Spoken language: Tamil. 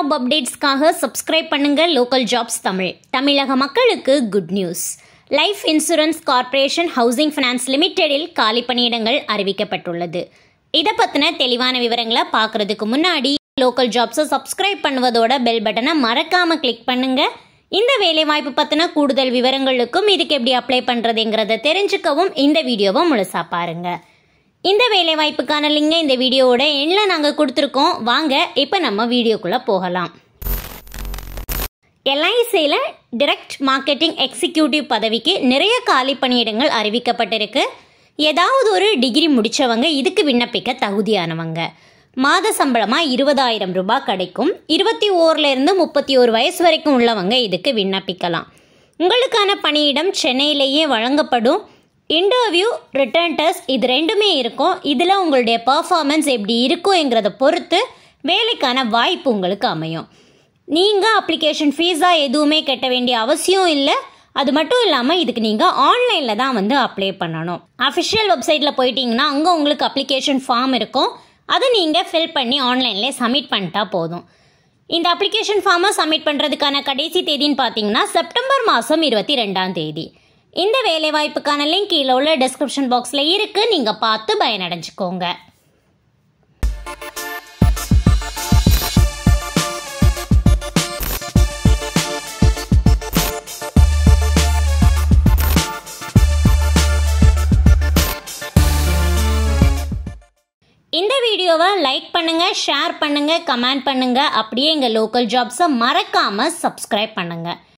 ஜாப் அப்டேட்ஸ்க்காக சப்ஸ்கிரைப் பண்ணுங்க லோக்கல் ஜாப்ஸ் தமிழ் தமிழக மக்களுக்கு good news life insurance corporation housing finance லிமிடெடில் காலி பணியிடங்கள் அறிவிக்கப்பட்டுள்ளது இதை பற்றின தெளிவான விவரங்களை பார்க்கறதுக்கு முன்னாடி லோக்கல் ஜாப்ஸை சப்ஸ்கிரைப் பண்ணுவதோட பெல் பட்டனை மறக்காம கிளிக் பண்ணுங்க இந்த வேலைவாய்ப்பு பற்றின கூடுதல் விவரங்களுக்கும் இதுக்கு எப்படி அப்ளை பண்ணுறதுங்கிறத தெரிஞ்சுக்கவும் இந்த வீடியோவை முழுசா பாருங்க இந்த வேலைவாய்ப்புக்கான லிங்கை இந்த வீடியோவோட எண்ணில் நாங்கள் கொடுத்துருக்கோம் வாங்க இப்போ நம்ம வீடியோக்குள்ளே போகலாம் எல்ஐசியில் டிரெக்ட் மார்க்கெட்டிங் எக்ஸிக்யூட்டிவ் பதவிக்கு நிறைய காலி பணியிடங்கள் அறிவிக்கப்பட்டிருக்கு ஏதாவது ஒரு டிகிரி முடித்தவங்க இதுக்கு விண்ணப்பிக்க தகுதியானவங்க மாத சம்பளமாக இருபதாயிரம் ரூபாய் கிடைக்கும் இருபத்தி ஓர்லேருந்து முப்பத்தி ஒரு வயசு வரைக்கும் உள்ளவங்க இதுக்கு விண்ணப்பிக்கலாம் உங்களுக்கான பணியிடம் சென்னையிலேயே வழங்கப்படும் இன்டர்வியூ ரிட்டர்ன் டெஸ்ட் இது ரெண்டுமே இருக்கும் இதில் உங்களுடைய பர்ஃபார்மன்ஸ் எப்படி இருக்குங்கிறத பொறுத்து வேலைக்கான வாய்ப்பு உங்களுக்கு அமையும் நீங்கள் அப்ளிகேஷன் ஃபீஸாக எதுவுமே கட்ட வேண்டிய அவசியம் இல்லை அது மட்டும் இல்லாமல் இதுக்கு நீங்கள் ஆன்லைனில் தான் வந்து அப்ளை பண்ணணும் அஃபிஷியல் வெப்சைட்டில் போயிட்டீங்கன்னா அங்கே உங்களுக்கு அப்ளிகேஷன் ஃபார்ம் இருக்கும் அதை நீங்கள் ஃபில் பண்ணி ஆன்லைன்லேயே சப்மிட் பண்ணிட்டா போதும் இந்த அப்ளிகேஷன் ஃபார்மை சப்மிட் பண்ணுறதுக்கான கடைசி தேதின்னு பார்த்தீங்கன்னா செப்டம்பர் மாதம் இருபத்தி ரெண்டாம் தேதி இந்த வேலைவாய்ப்புக்கான லிங்க் கீழே உள்ள டிஸ்கிரிப்ஷன் பாக்ஸில் இருக்குது நீங்கள் பார்த்து பயனடைஞ்சுக்கோங்க இந்த வீடியோவை லைக் பண்ணுங்க ஷேர் பண்ணுங்க கமெண்ட் பண்ணுங்க அப்படியே எங்கள் லோக்கல் ஜாப்ஸை மறக்காம சப்ஸ்கிரைப் பண்ணுங்க